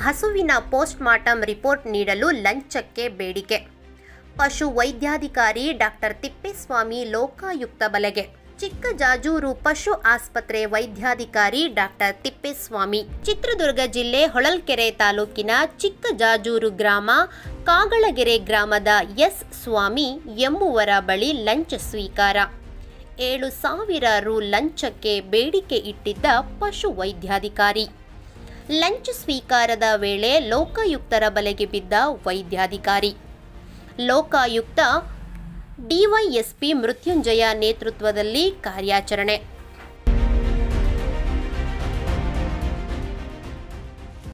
ಹಸುವಿನ post mortem report ನೀಡಲು ಲಂಚಕ್ಕೆ ಬೇಡಿಕೆ ಪಶು ವೈದ್ಯಾಧಿಕಾರಿ ಡಾಕ್ಟರ್ ತಿಪ್ಪೇಸ್ವಾಮಿ ಲೋಕಾಯುಕ್ತ ಬಲೆಗೆ ಚಿಕ್ಕಜಾಜೂರು ಪಶು ಆಸ್ಪತ್ರೆ ವೈದ್ಯಾಧಿಕಾರಿ ಡಾಕ್ಟರ್ ತಿಪ್ಪೇಸ್ವಾಮಿ ಚಿತ್ರದುರ್ಗ ಜಿಲ್ಲೆ ಹೊಳಲ್ಕೆರೆ ತಾಲೂಕಿನ ಚಿಕ್ಕಜಾಜೂರು ಗ್ರಾಮ ಕಾಗಳಗೆರೆ ಗ್ರಾಮದ ಎಸ್ ಸ್ವಾಮಿ ಎಂಬುವರ ಬಳಿ ಲಂಚ ಸ್ವೀಕಾರ ಏಳು ಸಾವಿರ ರು ಲಂಚಕ್ಕೆ ಬೇಡಿಕೆ ಇಟ್ಟಿದ್ದ ಪಶು ವೈದ್ಯಾಧಿಕಾರಿ ಲಂಚ ಸ್ವೀಕಾರದ ವೇಳೆ ಲೋಕಾಯುಕ್ತರ ಬಲೆಗೆ ಬಿದ್ದ ವೈದ್ಯಾಧಿಕಾರಿ ಲೋಕಾಯುಕ್ತ ಡಿವೈಎಸ್ಪಿ ಮೃತ್ಯುಂಜಯ ನೇತೃತ್ವದಲ್ಲಿ ಕಾರ್ಯಾಚರಣೆ